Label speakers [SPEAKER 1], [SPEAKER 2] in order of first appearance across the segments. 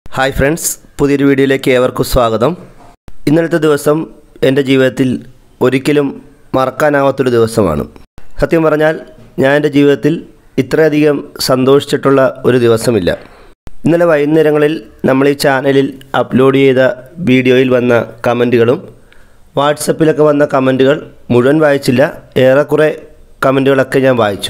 [SPEAKER 1] hi friends പുതിയൊരു വീഡിയോയിലേക്ക് ഏവർക്കും സ്വാഗതം ഇന്നലത്തെ ദിവസം എൻ്റെ ജീവിതത്തിൽ ഒരിക്കലും മറക്കാനാവാത്തൊരു ദിവസമാണ് സത്യം പറഞ്ഞാൽ ഞാൻ എൻ്റെ ജീവിതത്തിൽ ഇത്രയധികം സന്തോഷിച്ചിട്ടുള്ള ഒരു ദിവസമില്ല ഇന്നലെ വൈകുന്നേരങ്ങളിൽ നമ്മൾ ഈ ചാനലിൽ അപ്ലോഡ് ചെയ്ത വീഡിയോയിൽ വന്ന കമൻറ്റുകളും വാട്സപ്പിലൊക്കെ വന്ന കമൻറ്റുകൾ മുഴുവൻ വായിച്ചില്ല ഏറെക്കുറെ കമൻറ്റുകളൊക്കെ ഞാൻ വായിച്ചു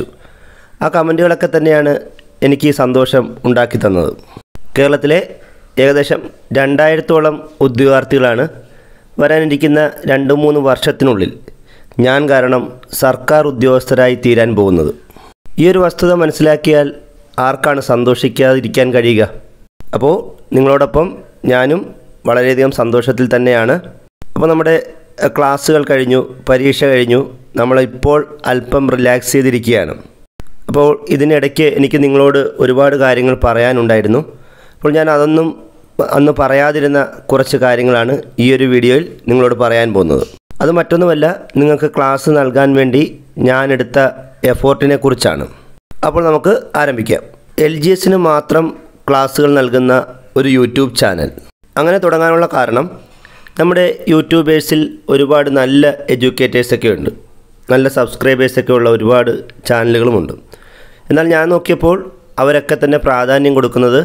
[SPEAKER 1] ആ കമൻറ്റുകളൊക്കെ തന്നെയാണ് എനിക്ക് ഈ സന്തോഷം ഉണ്ടാക്കി തന്നത് കേരളത്തിലെ ഏകദേശം രണ്ടായിരത്തോളം ഉദ്യോഗാർത്ഥികളാണ് വരാനിരിക്കുന്ന രണ്ട് മൂന്ന് വർഷത്തിനുള്ളിൽ ഞാൻ കാരണം സർക്കാർ ഉദ്യോഗസ്ഥരായി തീരാൻ പോകുന്നത് ഈ ഒരു വസ്തുത മനസ്സിലാക്കിയാൽ ആർക്കാണ് സന്തോഷിക്കാതിരിക്കാൻ കഴിയുക അപ്പോൾ നിങ്ങളോടൊപ്പം ഞാനും വളരെയധികം സന്തോഷത്തിൽ തന്നെയാണ് അപ്പോൾ നമ്മുടെ എഹ്, ക്ലാസ്സുകൾ കഴിഞ്ഞു പരീക്ഷ കഴിഞ്ഞു നമ്മളിപ്പോൾ അല്പം റിലാക്സ് ചെയ്തിരിക്കുകയാണ് അപ്പോൾ ഇതിനിടയ്ക്ക് എനിക്ക് നിങ്ങളോട് ഒരുപാട് കാര്യങ്ങൾ പറയാനുണ്ടായിരുന്നു അപ്പോൾ ഞാൻ അതൊന്നും അന്ന് പറയാതിരുന്ന കുറച്ച് കാര്യങ്ങളാണ് ഈ ഒരു വീഡിയോയിൽ നിങ്ങളോട് പറയാൻ പോകുന്നത് അത് മറ്റൊന്നുമല്ല നിങ്ങൾക്ക് ക്ലാസ് നൽകാൻ വേണ്ടി ഞാൻ എടുത്ത എഫോർട്ടിനെ കുറിച്ചാണ് അപ്പോൾ നമുക്ക് ആരംഭിക്കാം എൽ ജി എസിന് മാത്രം ക്ലാസ്സുകൾ നൽകുന്ന ഒരു യൂട്യൂബ് ചാനൽ അങ്ങനെ തുടങ്ങാനുള്ള കാരണം നമ്മുടെ യൂട്യൂബേഴ്സിൽ ഒരുപാട് നല്ല എഡ്യൂക്കേറ്റേഴ്സൊക്കെ ഉണ്ട് നല്ല സബ്സ്ക്രൈബേഴ്സൊക്കെ ഉള്ള ഒരുപാട് ചാനലുകളുമുണ്ട് എന്നാൽ ഞാൻ നോക്കിയപ്പോൾ അവരൊക്കെ തന്നെ പ്രാധാന്യം കൊടുക്കുന്നത്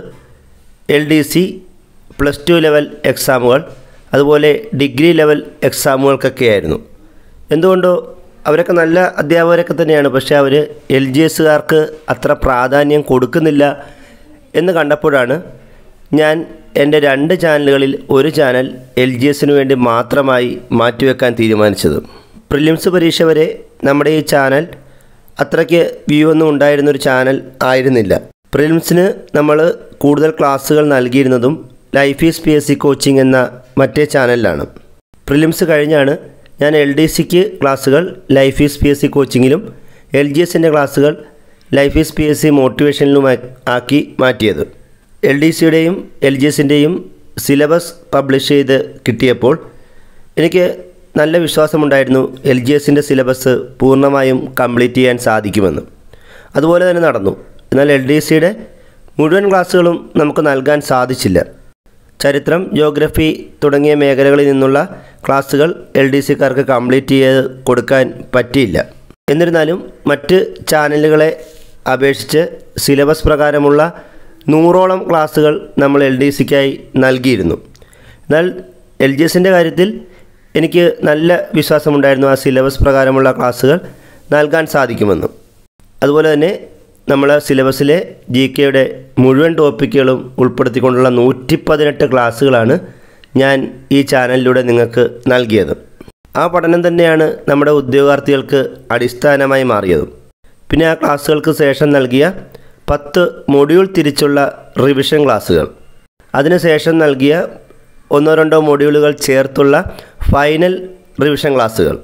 [SPEAKER 1] L D C plus two level എക്സാമുകൾ അതുപോലെ ഡിഗ്രി ലെവൽ എക്സാമുകൾക്കൊക്കെ ആയിരുന്നു എന്തുകൊണ്ടോ അവരൊക്കെ നല്ല അധ്യാപകരൊക്കെ തന്നെയാണ് പക്ഷേ അവർ എൽ ജി എസുകാർക്ക് അത്ര പ്രാധാന്യം കൊടുക്കുന്നില്ല എന്ന് കണ്ടപ്പോഴാണ് ഞാൻ എൻ്റെ രണ്ട് ചാനലുകളിൽ ഒരു ചാനൽ എൽ ജി എസിന് വേണ്ടി മാത്രമായി മാറ്റിവെക്കാൻ തീരുമാനിച്ചത് പ്രിലിംസ് പരീക്ഷ വരെ നമ്മുടെ ഈ ചാനൽ അത്രയ്ക്ക് വ്യൂ ഒന്നും ഉണ്ടായിരുന്നൊരു ചാനൽ ആയിരുന്നില്ല പ്രിലിംസിന് നമ്മൾ കൂടുതൽ ക്ലാസ്സുകൾ നൽകിയിരുന്നതും life is P S C coaching എന്ന മറ്റേ ചാനലിലാണ് പ്രിലിംസ് കഴിഞ്ഞാണ് ഞാൻ എൽ ഡി സിക്ക് ക്ലാസ്സുകൾ life is P S C കോച്ചിങ്ങിലും എൽ ജി എസിൻ്റെ ക്ലാസ്സുകൾ life is P S C മോട്ടിവേഷനിലും ആക്കി മാറ്റിയത് എൽ ഡി സിയുടെയും എൽ ജി എസിൻ്റെയും സിലബസ് പബ്ലിഷ് ചെയ്ത് കിട്ടിയപ്പോൾ എനിക്ക് നല്ല വിശ്വാസമുണ്ടായിരുന്നു എൽ ജി എസിൻ്റെ സിലബസ് പൂർണ്ണമായും കംപ്ലീറ്റ് ചെയ്യാൻ സാധിക്കുമെന്ന് അതുപോലെ തന്നെ നടന്നു എന്നാൽ എൽ ഡി സിയുടെ മുഴുവൻ ക്ലാസ്സുകളും നമുക്ക് നൽകാൻ സാധിച്ചില്ല ചരിത്രം ജോഗ്രഫി തുടങ്ങിയ മേഖലകളിൽ നിന്നുള്ള ക്ലാസ്സുകൾ എൽ ഡി സിക്കാർക്ക് കംപ്ലീറ്റ് ചെയ്ത് കൊടുക്കാൻ പറ്റിയില്ല എന്നിരുന്നാലും മറ്റ് ചാനലുകളെ അപേക്ഷിച്ച് സിലബസ് പ്രകാരമുള്ള നൂറോളം ക്ലാസ്സുകൾ നമ്മൾ എൽ ഡി സിക്കായി നൽകിയിരുന്നു എന്നാൽ എൽ ജി എസിൻ്റെ കാര്യത്തിൽ എനിക്ക് നല്ല വിശ്വാസമുണ്ടായിരുന്നു ആ സിലബസ് പ്രകാരമുള്ള ക്ലാസ്സുകൾ നൽകാൻ സാധിക്കുമെന്ന് അതുപോലെ തന്നെ നമ്മൾ സിലബസിലെ ജി കെയുടെ മുഴുവൻ ടോപ്പിക്കുകളും ഉൾപ്പെടുത്തിക്കൊണ്ടുള്ള നൂറ്റി പതിനെട്ട് ക്ലാസ്സുകളാണ് ഞാൻ ഈ ചാനലിലൂടെ നിങ്ങൾക്ക് നൽകിയത് ആ പഠനം തന്നെയാണ് നമ്മുടെ ഉദ്യോഗാർത്ഥികൾക്ക് അടിസ്ഥാനമായി മാറിയതും പിന്നെ ആ ക്ലാസ്സുകൾക്ക് ശേഷം നൽകിയ പത്ത് മൊഡ്യൂൾ തിരിച്ചുള്ള റിവിഷൻ ക്ലാസ്സുകൾ അതിനുശേഷം നൽകിയ ഒന്നോ രണ്ടോ മൊഡ്യൂളുകൾ ചേർത്തുള്ള ഫൈനൽ റിവിഷൻ ക്ലാസ്സുകൾ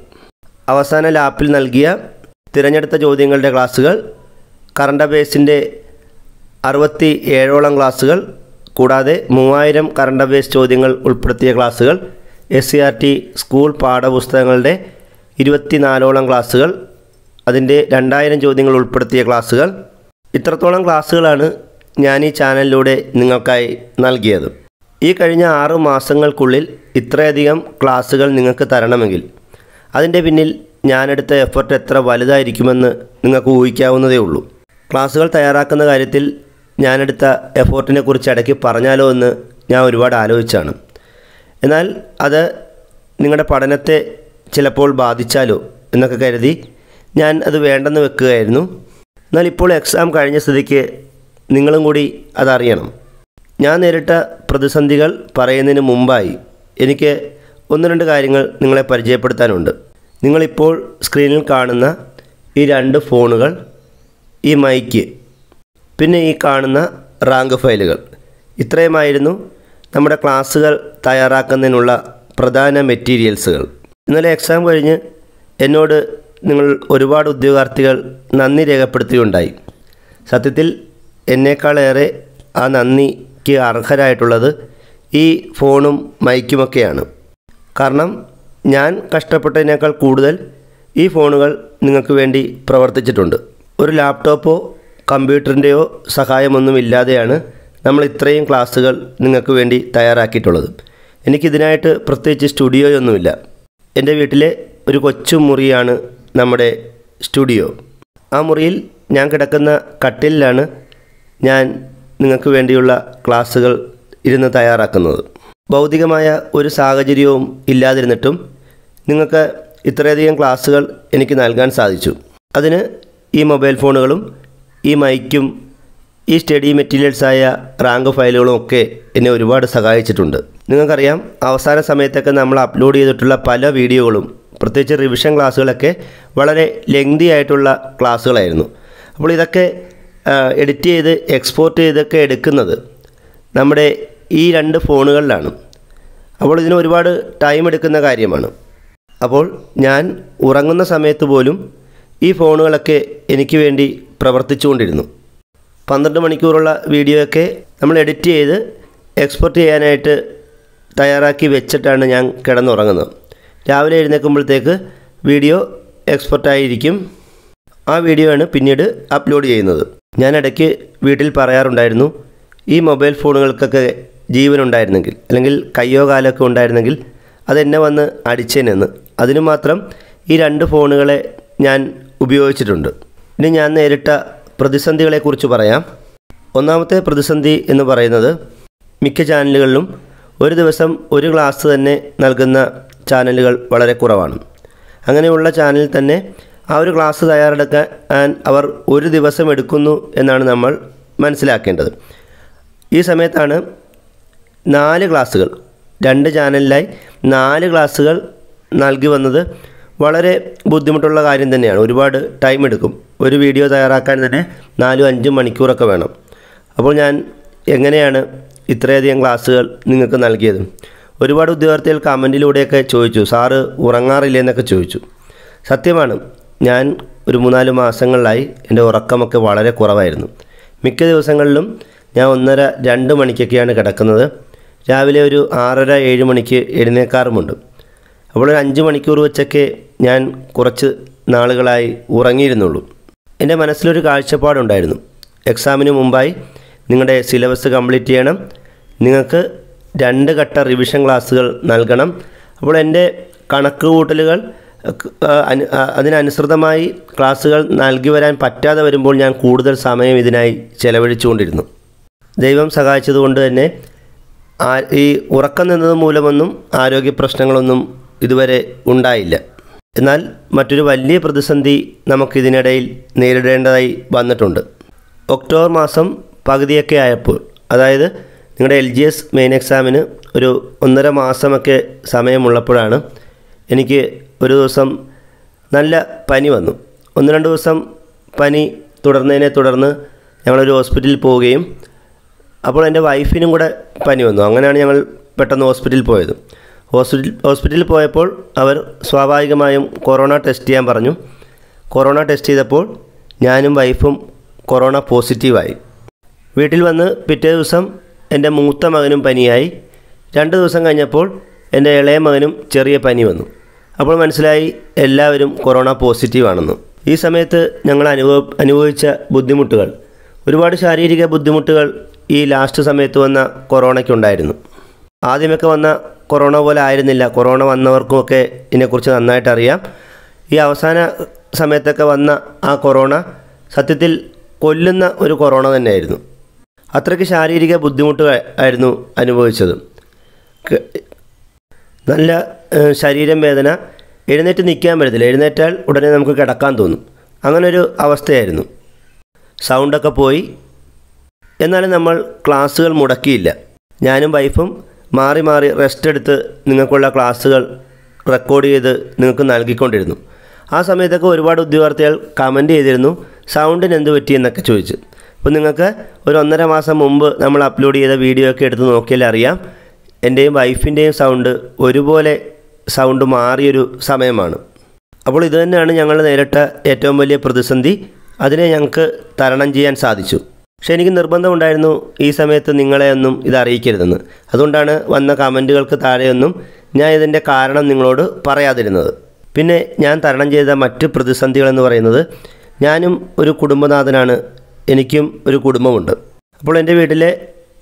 [SPEAKER 1] അവസാന ലാപ്പിൽ നൽകിയ തിരഞ്ഞെടുത്ത ചോദ്യങ്ങളുടെ ക്ലാസ്സുകൾ കറണ്ട് അഫയേഴ്സിൻ്റെ അറുപത്തി ഏഴോളം ക്ലാസ്സുകൾ കൂടാതെ മൂവായിരം കറണ്ട് അഫയേഴ്സ് ചോദ്യങ്ങൾ ഉൾപ്പെടുത്തിയ ക്ലാസ്സുകൾ S C R T school പാഠപുസ്തകങ്ങളുടെ ഇരുപത്തിനാലോളം ക്ലാസ്സുകൾ അതിൻ്റെ രണ്ടായിരം ചോദ്യങ്ങൾ ഉൾപ്പെടുത്തിയ ക്ലാസ്സുകൾ ഇത്രത്തോളം ക്ലാസ്സുകളാണ് ഞാൻ ഈ ചാനലിലൂടെ നിങ്ങൾക്കായി നൽകിയത് ഈ കഴിഞ്ഞ ആറ് മാസങ്ങൾക്കുള്ളിൽ ഇത്രയധികം ക്ലാസ്സുകൾ നിങ്ങൾക്ക് തരണമെങ്കിൽ അതിൻ്റെ പിന്നിൽ ഞാനെടുത്ത എഫർട്ട് എത്ര വലുതായിരിക്കുമെന്ന് നിങ്ങൾക്ക് ഊഹിക്കാവുന്നതേ ഉള്ളൂ ക്ലാസ്സുകൾ തയ്യാറാക്കുന്ന കാര്യത്തിൽ ഞാനെടുത്ത എഫോർട്ടിനെ കുറിച്ച് ഇടയ്ക്ക് പറഞ്ഞാലോ എന്ന് ഞാൻ ഒരുപാട് ആലോചിച്ചാണ് എന്നാൽ അത് നിങ്ങളുടെ പഠനത്തെ ചിലപ്പോൾ ബാധിച്ചാലോ എന്നൊക്കെ കരുതി ഞാൻ അത് വേണ്ടെന്ന് വെക്കുകയായിരുന്നു എന്നാൽ ഇപ്പോൾ എക്സാം കഴിഞ്ഞ സ്ഥിതിക്ക് നിങ്ങളും കൂടി അതറിയണം ഞാൻ നേരിട്ട പ്രതിസന്ധികൾ പറയുന്നതിന് മുമ്പായി എനിക്ക് ഒന്ന് രണ്ട് കാര്യങ്ങൾ നിങ്ങളെ പരിചയപ്പെടുത്താനുണ്ട് നിങ്ങളിപ്പോൾ സ്ക്രീനിൽ കാണുന്ന ഈ രണ്ട് ഫോണുകൾ ഈ മൈക്ക് പിന്നെ ഈ കാണുന്ന റാങ്ക് ഫയലുകൾ ഇത്രയുമായിരുന്നു നമ്മുടെ ക്ലാസ്സുകൾ തയ്യാറാക്കുന്നതിനുള്ള പ്രധാന മെറ്റീരിയൽസുകൾ ഇന്നലെ എക്സാം കഴിഞ്ഞ് എന്നോട് നിങ്ങൾ ഒരുപാട് ഉദ്യോഗാർത്ഥികൾ നന്ദി രേഖപ്പെടുത്തിയുണ്ടായി സത്യത്തിൽ എന്നേക്കാളേറെ ആ നന്ദിക്ക് അർഹരായിട്ടുള്ളത് ഈ ഫോണും മൈക്കുമൊക്കെയാണ് കാരണം ഞാൻ കഷ്ടപ്പെട്ടതിനേക്കാൾ കൂടുതൽ ഈ ഫോണുകൾ നിങ്ങൾക്ക് വേണ്ടി പ്രവർത്തിച്ചിട്ടുണ്ട് ഒരു ലാപ്ടോപ്പോ കമ്പ്യൂട്ടറിൻ്റെയോ സഹായമൊന്നുമില്ലാതെയാണ് നമ്മൾ ഇത്രയും ക്ലാസ്സുകൾ നിങ്ങൾക്ക് വേണ്ടി തയ്യാറാക്കിയിട്ടുള്ളത് എനിക്കിതിനായിട്ട് പ്രത്യേകിച്ച് സ്റ്റുഡിയോയൊന്നുമില്ല എൻ്റെ വീട്ടിലെ ഒരു കൊച്ചു മുറിയാണ് നമ്മുടെ സ്റ്റുഡിയോ ആ മുറിയിൽ ഞാൻ കിടക്കുന്ന കട്ടിലിലാണ് ഞാൻ നിങ്ങൾക്ക് വേണ്ടിയുള്ള ക്ലാസ്സുകൾ ഇരുന്ന് തയ്യാറാക്കുന്നത് ഭൗതികമായ ഒരു സാഹചര്യവും ഇല്ലാതിരുന്നിട്ടും നിങ്ങൾക്ക് ഇത്രയധികം ക്ലാസ്സുകൾ എനിക്ക് നൽകാൻ സാധിച്ചു അതിന് ഈ മൊബൈൽ ഫോണുകളും ഈ മൈക്കും ഈ സ്റ്റഡി മെറ്റീരിയൽസായ റാങ്ക് ഫയലുകളും ഒക്കെ എന്നെ ഒരുപാട് സഹായിച്ചിട്ടുണ്ട് നിങ്ങൾക്കറിയാം അവസാന സമയത്തൊക്കെ നമ്മൾ അപ്ലോഡ് ചെയ്തിട്ടുള്ള പല വീഡിയോകളും പ്രത്യേകിച്ച് റിവിഷൻ ക്ലാസ്സുകളൊക്കെ വളരെ ലെങ്തി ആയിട്ടുള്ള ക്ലാസ്സുകളായിരുന്നു അപ്പോൾ ഇതൊക്കെ എഡിറ്റ് ചെയ്ത് എക്സ്പോർട്ട് ചെയ്തൊക്കെ എടുക്കുന്നത് നമ്മുടെ ഈ രണ്ട് ഫോണുകളിലാണ് അപ്പോൾ ഇതിന് ഒരുപാട് ടൈം എടുക്കുന്ന കാര്യമാണ് അപ്പോൾ ഞാൻ ഉറങ്ങുന്ന സമയത്ത് പോലും ഈ ഫോണുകളൊക്കെ എനിക്ക് വേണ്ടി പ്രവർത്തിച്ചുകൊണ്ടിരുന്നു പന്ത്രണ്ട് മണിക്കൂറുള്ള വീഡിയോയൊക്കെ നമ്മൾ എഡിറ്റ് ചെയ്ത് എക്സ്പോർട്ട് ചെയ്യാനായിട്ട് തയ്യാറാക്കി വെച്ചിട്ടാണ് ഞാൻ കിടന്നുറങ്ങുന്നത് രാവിലെ എഴുന്നേൽക്കുമ്പോഴത്തേക്ക് വീഡിയോ എക്സ്പോർട്ടായിരിക്കും ആ വീഡിയോ ആണ് പിന്നീട് അപ്ലോഡ് ചെയ്യുന്നത് ഞാൻ ഇടയ്ക്ക് വീട്ടിൽ പറയാറുണ്ടായിരുന്നു ഈ മൊബൈൽ ഫോണുകൾക്കൊക്കെ ജീവനുണ്ടായിരുന്നെങ്കിൽ അല്ലെങ്കിൽ കയ്യോ കാലൊക്കെ ഉണ്ടായിരുന്നെങ്കിൽ അതെന്നെ വന്ന് അടിച്ചേനെന്ന് അതിനു മാത്രം ഈ രണ്ട് ഫോണുകളെ ഞാൻ ഉപയോഗിച്ചിട്ടുണ്ട് ഇനി ഞാൻ നേരിട്ട പ്രതിസന്ധികളെക്കുറിച്ച് പറയാം ഒന്നാമത്തെ പ്രതിസന്ധി എന്ന് പറയുന്നത് മിക്ക ചാനലുകളിലും ഒരു ദിവസം ഒരു ക്ലാസ് തന്നെ നൽകുന്ന ചാനലുകൾ വളരെ കുറവാണ് അങ്ങനെയുള്ള ചാനലിൽ തന്നെ ആ ഒരു ക്ലാസ് തയ്യാറെടുക്കാൻ അവർ ഒരു ദിവസം എടുക്കുന്നു എന്നാണ് നമ്മൾ മനസ്സിലാക്കേണ്ടത് ഈ സമയത്താണ് നാല് ക്ലാസ്സുകൾ രണ്ട് ചാനലിലായി നാല് ക്ലാസ്സുകൾ നൽകി വന്നത് വളരെ ബുദ്ധിമുട്ടുള്ള കാര്യം തന്നെയാണ് ഒരുപാട് ടൈം എടുക്കും ഒരു വീഡിയോ തയ്യാറാക്കാൻ തന്നെ നാലും അഞ്ചും മണിക്കൂറൊക്കെ വേണം അപ്പോൾ ഞാൻ എങ്ങനെയാണ് ഇത്രയധികം ക്ലാസ്സുകൾ നിങ്ങൾക്ക് നൽകിയത് ഒരുപാട് ഉദ്യോഗാർത്ഥികൾ കമൻറ്റിലൂടെയൊക്കെ ചോദിച്ചു സാറ് ഉറങ്ങാറില്ലേ എന്നൊക്കെ ചോദിച്ചു സത്യമാണ് ഞാൻ ഒരു മൂന്നാല് മാസങ്ങളിലായി എൻ്റെ ഉറക്കമൊക്കെ വളരെ കുറവായിരുന്നു മിക്ക ദിവസങ്ങളിലും ഞാൻ ഒന്നര രണ്ട് മണിക്കൊക്കെയാണ് കിടക്കുന്നത് രാവിലെ ഒരു ആറര ഏഴ് മണിക്ക് എഴുന്നേക്കാറുമുണ്ട് അപ്പോൾ ഒരു അഞ്ച് മണിക്കൂർ വെച്ചൊക്കെ ഞാൻ കുറച്ച് നാളുകളായി ഉറങ്ങിയിരുന്നുള്ളൂ എൻ്റെ മനസ്സിലൊരു കാഴ്ചപ്പാടുണ്ടായിരുന്നു എക്സാമിന് മുമ്പായി നിങ്ങളുടെ സിലബസ് കംപ്ലീറ്റ് ചെയ്യണം നിങ്ങൾക്ക് രണ്ട് ഘട്ട റിവിഷൻ ക്ലാസ്സുകൾ നൽകണം അപ്പോൾ എൻ്റെ കണക്ക് കൂട്ടലുകൾ ആ, അനു- ആ, അതിനനുസൃതമായി ക്ലാസ്സുകൾ നൽകി വരാൻ പറ്റാതെ വരുമ്പോൾ ഞാൻ കൂടുതൽ സമയം ഇതിനായി ചെലവഴിച്ചുകൊണ്ടിരുന്നു ദൈവം സഹായിച്ചതുകൊണ്ട് തന്നെ ആ ഈ ഉറക്കം നിന്നത് മൂലമൊന്നും ആരോഗ്യ പ്രശ്നങ്ങളൊന്നും ഇതുവരെ ഉണ്ടായില്ല എന്നാൽ മറ്റൊരു വലിയ പ്രതിസന്ധി നമുക്കിതിനിടയിൽ നേരിടേണ്ടതായി വന്നിട്ടുണ്ട് ഒക്ടോബർ മാസം പകുതിയൊക്കെ ആയപ്പോൾ അതായത് നിങ്ങളുടെ എൽ ജി എസ് മെയിൻ എക്സാമിന് ഒരു ഒന്നര മാസമൊക്കെ സമയമുള്ളപ്പോഴാണ് എനിക്ക് ഒരു ദിവസം നല്ല പനി വന്നു ഒന്ന് രണ്ട് ദിവസം പനി തുടർന്നതിനെ തുടർന്ന് ഞങ്ങളൊരു ഹോസ്പിറ്റലിൽ പോവുകയും അപ്പോൾ എൻ്റെ വൈഫിനും കൂടെ പനി വന്നു അങ്ങനെയാണ് ഞങ്ങൾ പെട്ടെന്ന് ഹോസ്പിറ്റലിൽ പോയത് ഹോസ്പിറ്റൽ ഹോസ്പിറ്റലിൽ പോയപ്പോൾ അവർ സ്വാഭാവികമായും കൊറോണ ടെസ്റ്റ് ചെയ്യാൻ പറഞ്ഞു കൊറോണ ടെസ്റ്റ് ചെയ്തപ്പോൾ ഞാനും വൈഫും കൊറോണ പോസിറ്റീവായി വീട്ടിൽ വന്ന് പിറ്റേ ദിവസം എൻ്റെ മൂത്ത മകനും പനിയായി രണ്ട് ദിവസം കഴിഞ്ഞപ്പോൾ എൻ്റെ ഇളയ മകനും ചെറിയ പനി വന്നു അപ്പോൾ മനസ്സിലായി എല്ലാവരും കൊറോണ പോസിറ്റീവാണെന്ന് ഈ സമയത്ത് ഞങ്ങൾ അനുഭവ അനുഭവിച്ച ബുദ്ധിമുട്ടുകൾ ഒരുപാട് ശാരീരിക ബുദ്ധിമുട്ടുകൾ ഈ ലാസ്റ്റ് സമയത്ത് വന്ന കൊറോണയ്ക്കുണ്ടായിരുന്നു ആദ്യമൊക്കെ വന്ന കൊറോണ പോലെ ആയിരുന്നില്ല കൊറോണ വന്നവർക്കുമൊക്കെ ഇതിനെക്കുറിച്ച് നന്നായിട്ട് അറിയാം ഈ അവസാന സമയത്തൊക്കെ വന്ന ആ കൊറോണ സത്യത്തിൽ കൊല്ലുന്ന ഒരു കൊറോണ തന്നെയായിരുന്നു അത്രയ്ക്ക് ശാരീരിക ബുദ്ധിമുട്ടുകൾ ആയിരുന്നു അനുഭവിച്ചത് ക- നല്ല ഏഹ്, ശരീരം വേദന എഴുന്നേറ്റ് നിൽക്കാൻ പറ്റത്തില്ല എഴുന്നേറ്റാൽ ഉടനെ നമുക്ക് കിടക്കാൻ തോന്നും അങ്ങനൊരു അവസ്ഥയായിരുന്നു സൗണ്ടൊക്കെ പോയി എന്നാലും നമ്മൾ ക്ലാസ്സുകൾ മുടക്കിയില്ല ഞാനും വൈഫും മാറി മാറി റെസ്റ്റ് എടുത്ത് നിങ്ങൾക്കുള്ള ക്ലാസ്സുകൾ റെക്കോർഡ് ചെയ്ത് നിങ്ങൾക്ക് നൽകിക്കൊണ്ടിരുന്നു ആ സമയത്തൊക്കെ ഒരുപാട് ഉദ്യോഗാർത്ഥികൾ കമൻറ്റ് ചെയ്തിരുന്നു സൗണ്ടിന് എന്ത് പറ്റിയെന്നൊക്കെ ചോദിച്ചു അപ്പോൾ നിങ്ങൾക്ക് ഒരു ഒന്നര മാസം മുമ്പ് നമ്മൾ അപ്ലോഡ് ചെയ്ത വീഡിയോ ഒക്കെ എടുത്ത് നോക്കിയാൽ അറിയാം എൻ്റെയും വൈഫിൻ്റെയും സൗണ്ട് ഒരുപോലെ സൗണ്ട് മാറിയൊരു സമയമാണ് അപ്പോൾ ഇത് തന്നെയാണ് ഞങ്ങൾ നേരിട്ട ഏറ്റവും വലിയ പ്രതിസന്ധി അതിനെ ഞങ്ങൾക്ക് തരണം ചെയ്യാൻ സാധിച്ചു പക്ഷേ എനിക്ക് നിർബന്ധമുണ്ടായിരുന്നു ഈ സമയത്ത് നിങ്ങളെ ഒന്നും ഇത് അറിയിക്കരുതെന്ന് അതുകൊണ്ടാണ് വന്ന കമൻറ്റുകൾക്ക് താഴെയൊന്നും ഞാൻ ഇതിൻ്റെ കാരണം നിങ്ങളോട് പറയാതിരുന്നത് പിന്നെ ഞാൻ തരണം ചെയ്ത മറ്റ് പ്രതിസന്ധികളെന്ന് പറയുന്നത് ഞാനും ഒരു കുടുംബനാഥനാണ് എനിക്കും ഒരു കുടുംബമുണ്ട് അപ്പോൾ എൻ്റെ വീട്ടിലെ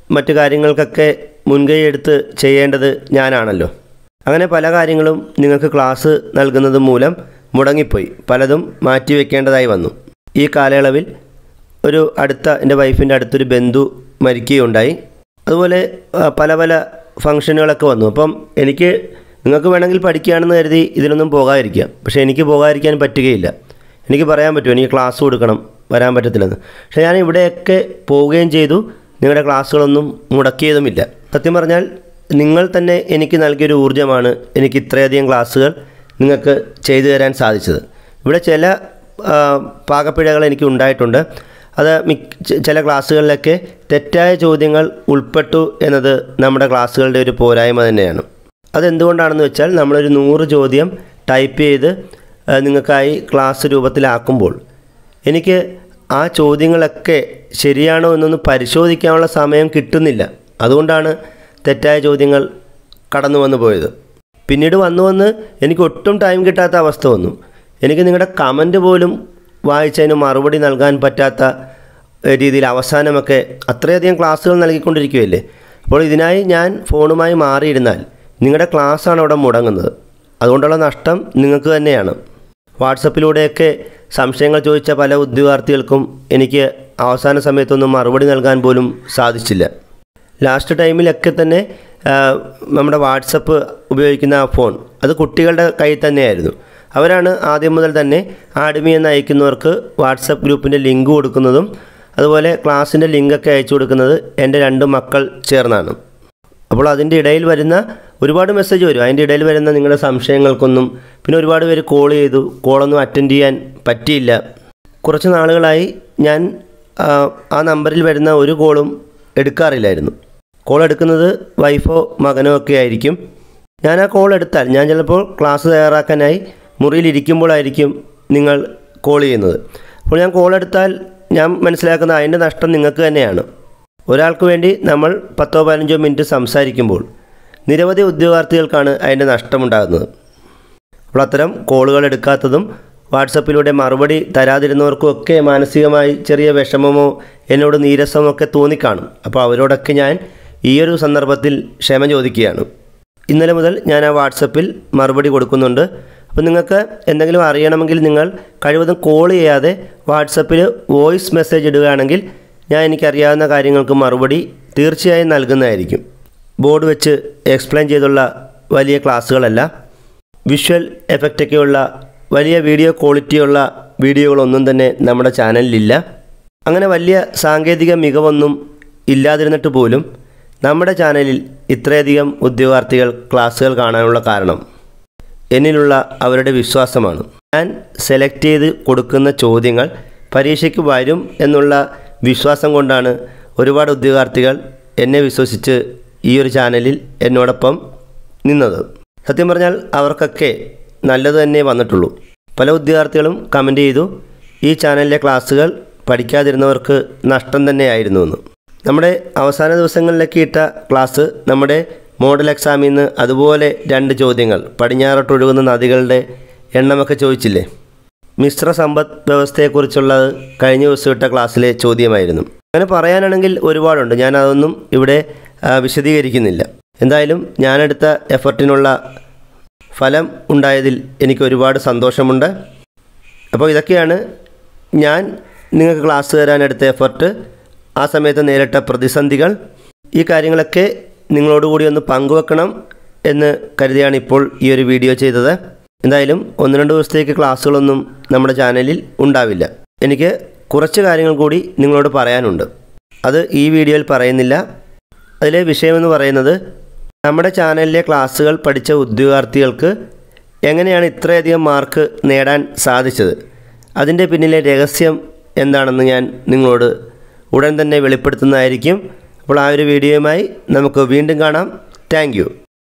[SPEAKER 1] മറ്റു കാര്യങ്ങൾക്കൊക്കെ മുൻകൈ എടുത്ത് ചെയ്യേണ്ടത് ഞാനാണല്ലോ അങ്ങനെ പല കാര്യങ്ങളും നിങ്ങൾക്ക് ക്ലാസ് നൽകുന്നത് മൂലം മുടങ്ങിപ്പോയി പലതും മാറ്റിവെക്കേണ്ടതായി വന്നു ഈ കാലയളവിൽ ഒരു അടുത്ത എൻ്റെ വൈഫിൻ്റെ അടുത്തൊരു ബന്ധു മരിക്കുകയുണ്ടായി അതുപോലെ ആ, പല പല ഫങ്ഷനുകളൊക്കെ വന്നു അപ്പം എനിക്ക് നിങ്ങൾക്ക് വേണമെങ്കിൽ പഠിക്കുകയാണെന്ന് കരുതി ഇതിനൊന്നും പോകാതിരിക്കാം പക്ഷേ എനിക്ക് പോകാതിരിക്കാൻ പറ്റുകയില്ല എനിക്ക് പറയാൻ പറ്റുമോ എനിക്ക് ക്ലാസ് കൊടുക്കണം വരാൻ പറ്റത്തില്ലെന്ന് പക്ഷേ ഞാൻ ഇവിടെയൊക്കെ പോവുകയും ചെയ്തു നിങ്ങളുടെ ക്ലാസ്സുകളൊന്നും മുടക്കിയതുമില്ല സത്യം പറഞ്ഞാൽ നിങ്ങൾ തന്നെ എനിക്ക് നൽകിയൊരു ഊർജ്ജമാണ് എനിക്ക് ഇത്രയധികം ക്ലാസ്സുകൾ നിങ്ങൾക്ക് ചെയ്തു തരാൻ സാധിച്ചത് ഇവിടെ ചില ആ, പാകപ്പിഴകൾ എനിക്ക് ഉണ്ടായിട്ടുണ്ട് അത് മിക്ക ച- ചില ക്ലാസ്സുകളിലൊക്കെ തെറ്റായ ചോദ്യങ്ങൾ ഉൾപ്പെട്ടു എന്നത് നമ്മുടെ ക്ലാസ്സുകളുടെ ഒരു പോരായ്മ തന്നെയാണ് അതെന്തുകൊണ്ടാണെന്ന് വെച്ചാൽ നമ്മളൊരു നൂറ് ചോദ്യം ടൈപ്പ് ചെയ്ത് ആ, നിങ്ങൾക്കായി ക്ലാസ് രൂപത്തിലാക്കുമ്പോൾ എനിക്ക് ആ ചോദ്യങ്ങളൊക്കെ ശരിയാണോ എന്നൊന്ന് പരിശോധിക്കാനുള്ള സമയം കിട്ടുന്നില്ല അതുകൊണ്ടാണ് തെറ്റായ ചോദ്യങ്ങൾ കടന്നു വന്നു പോയത് പിന്നീട് വന്നു വന്ന് എനിക്ക് ഒട്ടും ടൈം കിട്ടാത്ത അവസ്ഥ വന്നു എനിക്ക് നിങ്ങളുടെ കമൻറ്റ് പോലും വായിച്ചതിന് മറുപടി നൽകാൻ പറ്റാത്ത ഏഹ്, രീതിയിൽ അവസാനമൊക്കെ അത്രയധികം ക്ലാസ്സുകൾ നൽകിക്കൊണ്ടിരിക്കുകയല്ലേ അപ്പോൾ ഇതിനായി ഞാൻ ഫോണുമായി മാറിയിരുന്നാൽ നിങ്ങളുടെ ക്ലാസ്സാണ് അവിടെ മുടങ്ങുന്നത് അതുകൊണ്ടുള്ള നഷ്ടം നിങ്ങൾക്ക് തന്നെയാണ് വാട്സപ്പിലൂടെയൊക്കെ സംശയങ്ങൾ ചോദിച്ച പല ഉദ്യോഗാർത്ഥികൾക്കും എനിക്ക് അവസാന സമയത്തൊന്നും മറുപടി നൽകാൻ പോലും സാധിച്ചില്ല ലാസ്റ്റ് ടൈമിലൊക്കെ തന്നെ ആ, നമ്മുടെ വാട്സപ്പ് ഉപയോഗിക്കുന്ന ആ ഫോൺ അത് കുട്ടികളുടെ കയ്യിൽ തന്നെയായിരുന്നു അവരാണ് ആദ്യം മുതൽ തന്നെ ആഡ്മി എന്ന് അയക്കുന്നവർക്ക് വാട്സപ്പ് ഗ്രൂപ്പിൻ്റെ ലിങ്ക് കൊടുക്കുന്നതും അതുപോലെ ക്ലാസ്സിൻ്റെ ലിങ്കൊക്കെ അയച്ചു കൊടുക്കുന്നത് എൻ്റെ രണ്ട് മക്കൾ ചേർന്നാണ് അപ്പോൾ അതിൻ്റെ ഇടയിൽ വരുന്ന ഒരുപാട് മെസ്സേജ് വരും അതിൻ്റെ ഇടയിൽ വരുന്ന നിങ്ങളുടെ സംശയങ്ങൾക്കൊന്നും പിന്നെ ഒരുപാട് പേര് കോൾ ചെയ്തു കോളൊന്നും അറ്റൻഡ് ചെയ്യാൻ പറ്റിയില്ല കുറച്ച് നാളുകളായി ഞാൻ ആ, ആ നമ്പറിൽ വരുന്ന ഒരു കോളും എടുക്കാറില്ലായിരുന്നു കോൾ എടുക്കുന്നത് വൈഫോ മകനോ ഒക്കെ ആയിരിക്കും ഞാൻ ആ കോൾ എടുത്താൽ ഞാൻ ചിലപ്പോൾ ക്ലാസ് തയ്യാറാക്കാനായി മുറിയിലിരിക്കുമ്പോഴായിരിക്കും നിങ്ങൾ കോൾ ചെയ്യുന്നത് അപ്പോൾ ഞാൻ കോൾ എടുത്താൽ ഞാൻ മനസ്സിലാക്കുന്ന അതിൻ്റെ നഷ്ടം നിങ്ങൾക്ക് തന്നെയാണ് ഒരാൾക്ക് വേണ്ടി നമ്മൾ പത്തോ പതിനഞ്ചോ മിനിറ്റ് സംസാരിക്കുമ്പോൾ നിരവധി ഉദ്യോഗാർത്ഥികൾക്കാണ് അതിൻ്റെ നഷ്ടമുണ്ടാകുന്നത് അപ്പോൾ അത്തരം കോളുകൾ എടുക്കാത്തതും വാട്സപ്പിലൂടെ മറുപടി തരാതിരുന്നവർക്കും ഒക്കെ മാനസികമായി ചെറിയ വിഷമമോ എന്നോട് നീരസമോ ഒക്കെ തോന്നിക്കാണും അപ്പോൾ അവരോടൊക്കെ ഞാൻ ഈ ഒരു സന്ദർഭത്തിൽ ക്ഷമ ചോദിക്കുകയാണ് ഇന്നലെ മുതൽ ഞാൻ ആ വാട്സപ്പിൽ മറുപടി കൊടുക്കുന്നുണ്ട് അപ്പോൾ നിങ്ങൾക്ക് എന്തെങ്കിലും അറിയണമെങ്കിൽ നിങ്ങൾ കഴിവതും കോൾ ചെയ്യാതെ വാട്സപ്പിൽ വോയിസ് മെസ്സേജ് ഇടുകയാണെങ്കിൽ ഞാൻ എനിക്കറിയാവുന്ന കാര്യങ്ങൾക്ക് മറുപടി തീർച്ചയായും നൽകുന്നതായിരിക്കും ബോർഡ് വെച്ച് എക്സ്പ്ലെയിൻ ചെയ്തുള്ള വലിയ ക്ലാസ്സുകളല്ല വിഷ്വൽ എഫക്റ്റൊക്കെയുള്ള വലിയ വീഡിയോ ക്വാളിറ്റിയുള്ള വീഡിയോകളൊന്നും തന്നെ നമ്മുടെ ചാനലിലില്ല അങ്ങനെ വലിയ സാങ്കേതിക മികവൊന്നും ഇല്ലാതിരുന്നിട്ട് പോലും നമ്മുടെ ചാനലിൽ ഇത്രയധികം ഉദ്യോഗാർത്ഥികൾ ക്ലാസ്സുകൾ കാണാനുള്ള കാരണം എന്നിലുള്ള അവരുടെ വിശ്വാസമാണ് ഞാൻ സെലക്ട് ചെയ്ത് കൊടുക്കുന്ന ചോദ്യങ്ങൾ പരീക്ഷയ്ക്ക് വരും എന്നുള്ള വിശ്വാസം കൊണ്ടാണ് ഒരുപാട് ഉദ്യോഗാർത്ഥികൾ എന്നെ വിശ്വസിച്ച് ഈ ഒരു ചാനലിൽ എന്നോടൊപ്പം നിന്നത് സത്യം പറഞ്ഞാൽ അവർക്കൊക്കെ നല്ലത് തന്നെ വന്നിട്ടുള്ളൂ പല ഉദ്യോഗാർത്ഥികളും കമൻറ്റ് ചെയ്തു ഈ ചാനലിലെ ക്ലാസ്സുകൾ പഠിക്കാതിരുന്നവർക്ക് നഷ്ടം തന്നെയായിരുന്നു എന്ന് നമ്മുടെ അവസാന ദിവസങ്ങളിലൊക്കെ ഇട്ട ക്ലാസ് നമ്മുടെ മോഡൽ എക്സാമിൽ നിന്ന് അതുപോലെ രണ്ട് ചോദ്യങ്ങൾ പടിഞ്ഞാറോട്ടൊഴുകുന്ന നദികളുടെ എണ്ണമൊക്കെ ചോദിച്ചില്ലേ മിശ്ര സമ്പദ് വ്യവസ്ഥയെക്കുറിച്ചുള്ളത് കഴിഞ്ഞ ദിവസം ഇട്ട ക്ലാസ്സിലെ ചോദ്യമായിരുന്നു അങ്ങനെ പറയാനാണെങ്കിൽ ഒരുപാടുണ്ട് ഞാൻ അതൊന്നും ഇവിടെ ആ, വിശദീകരിക്കുന്നില്ല എന്തായാലും ഞാനെടുത്ത എഫർട്ടിനുള്ള ഫലം ഉണ്ടായതിൽ എനിക്ക് ഒരുപാട് സന്തോഷമുണ്ട് അപ്പോൾ ഇതൊക്കെയാണ് ഞാൻ നിങ്ങൾക്ക് ക്ലാസ് തരാനെടുത്ത എഫർട്ട് ആ സമയത്ത് നേരിട്ട പ്രതിസന്ധികൾ ഈ കാര്യങ്ങളൊക്കെ നിങ്ങളോടുകൂടി ഒന്ന് പങ്കുവെക്കണം എന്ന് കരുതിയാണ് ഇപ്പോൾ ഈ ഒരു വീഡിയോ ചെയ്തത് എന്തായാലും ഒന്ന് രണ്ട് ദിവസത്തേക്ക് ക്ലാസ്സുകളൊന്നും നമ്മുടെ ചാനലിൽ ഉണ്ടാവില്ല എനിക്ക് കുറച്ച് കാര്യങ്ങൾ കൂടി നിങ്ങളോട് പറയാനുണ്ട് അത് ഈ വീഡിയോയിൽ പറയുന്നില്ല അതിലെ വിഷയമെന്ന് പറയുന്നത് നമ്മുടെ ചാനലിലെ ക്ലാസ്സുകൾ പഠിച്ച ഉദ്യോഗാർത്ഥികൾക്ക് എങ്ങനെയാണ് ഇത്രയധികം മാർക്ക് നേടാൻ സാധിച്ചത് അതിൻ്റെ പിന്നിലെ രഹസ്യം എന്താണെന്ന് ഞാൻ നിങ്ങളോട് ഉടൻ തന്നെ വെളിപ്പെടുത്തുന്നതായിരിക്കും അപ്പോൾ ആ ഒരു വീഡിയോയുമായി നമുക്ക് വീണ്ടും കാണാം താങ്ക്